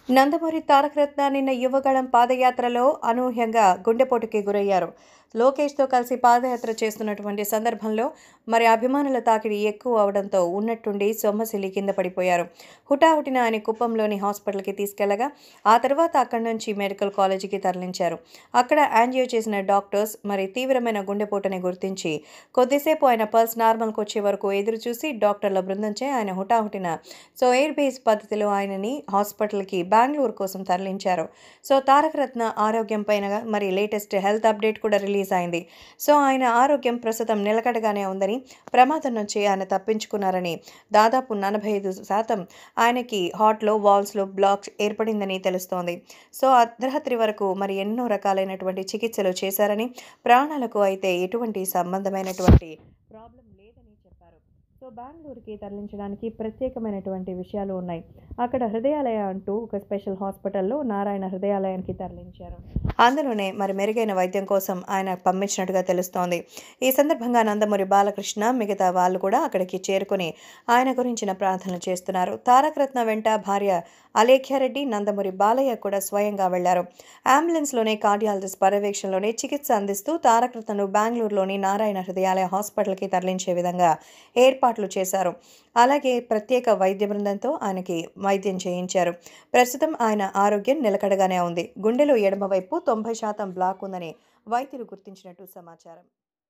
నందమూరి తారక రత్న నిన్న యువగళం పాదయాత్రలో అనూహ్యంగా గుండెపోటుకి గురయ్యారు లోకేష్తో కలిసి పాదయాత్ర చేస్తున్నటువంటి సందర్భంలో మరి అభిమానుల తాకిడి ఎక్కువ అవడంతో ఉన్నట్టుండి సొమ్మసిల్లి కింద పడిపోయారు హుటాహుటిన ఆయన కుప్పంలోని హాస్పిటల్కి తీసుకెళ్లగా ఆ తర్వాత అక్కడి నుంచి మెడికల్ కాలేజీకి తరలించారు అక్కడ యాంజియో చేసిన డాక్టర్స్ మరి తీవ్రమైన గుండెపోటుని గుర్తించి కొద్దిసేపు ఆయన పల్స్ నార్మల్కి వచ్చే వరకు ఎదురు చూసి డాక్టర్ల బృందంచే ఆయన హుటాహుటిన సో ఎయిర్ బేస్ పద్ధతిలో ఆయనని హాస్పిటల్కి బెంగళూరు కోసం తరలించారు సో తారక రత్న ఆరోగ్యం పైన మరి లేటెస్ట్ హెల్త్ అప్డేట్ కూడా రిలీజ్ అయింది సో ఆయన ఆరోగ్యం ప్రస్తుతం నిలకడగానే ఉందని ప్రమాదం నుంచి ఆయన తప్పించుకున్నారని దాదాపు నలభై ఐదు శాతం ఆయనకి హార్ట్లో వాల్స్లో బ్లాక్ ఏర్పడిందని తెలుస్తోంది సో అర్ధరాత్రి వరకు మరి ఎన్నో రకాలైనటువంటి చికిత్సలు చేశారని ప్రాణాలకు అయితే ఎటువంటి సంబంధమైనటువంటి ప్రాబ్లం లేదని చెప్పారు సో బెంగళూరుకి తరలించడానికి ప్రత్యేకమైనటువంటి విషయాలు ఉన్నాయి అక్కడ హృదయాలయ అంటూ ఒక స్పెషల్ హాస్పిటల్లో నారాయణ హృదయాలయానికి తరలించారు అందులోనే మరి మెరుగైన వైద్యం కోసం ఆయన పంపించినట్టుగా తెలుస్తోంది ఈ సందర్భంగా నందమూరి బాలకృష్ణ మిగతా వాళ్ళు కూడా అక్కడికి చేరుకుని ఆయన గురించిన ప్రార్థనలు చేస్తున్నారు తారక రత్న వెంట భార్య అలేఖ్యారెడ్డి నందమూరి బాలయ్య కూడా స్వయంగా వెళ్లారు అంబులెన్స్లోనే కార్డియాలజిస్ట్ పర్యవేక్షణలోనే చికిత్స అందిస్తూ తారక రత్నను బెంగళూరులోని నారాయణ హృదయాలయ హాస్పిటల్కి తరలించే విధంగా ఏర్పాట్లు చేశారు అలాగే ప్రత్యేక వైద్య బృందంతో ఆయనకి వైద్యం చేయించారు ప్రస్తుతం ఆయన ఆరోగ్యం నిలకడగానే ఉంది గుండెలో ఎడమవైపు తొంభై శాతం బ్లాక్ ఉందని వైద్యులు గుర్తించినట్టు సమాచారం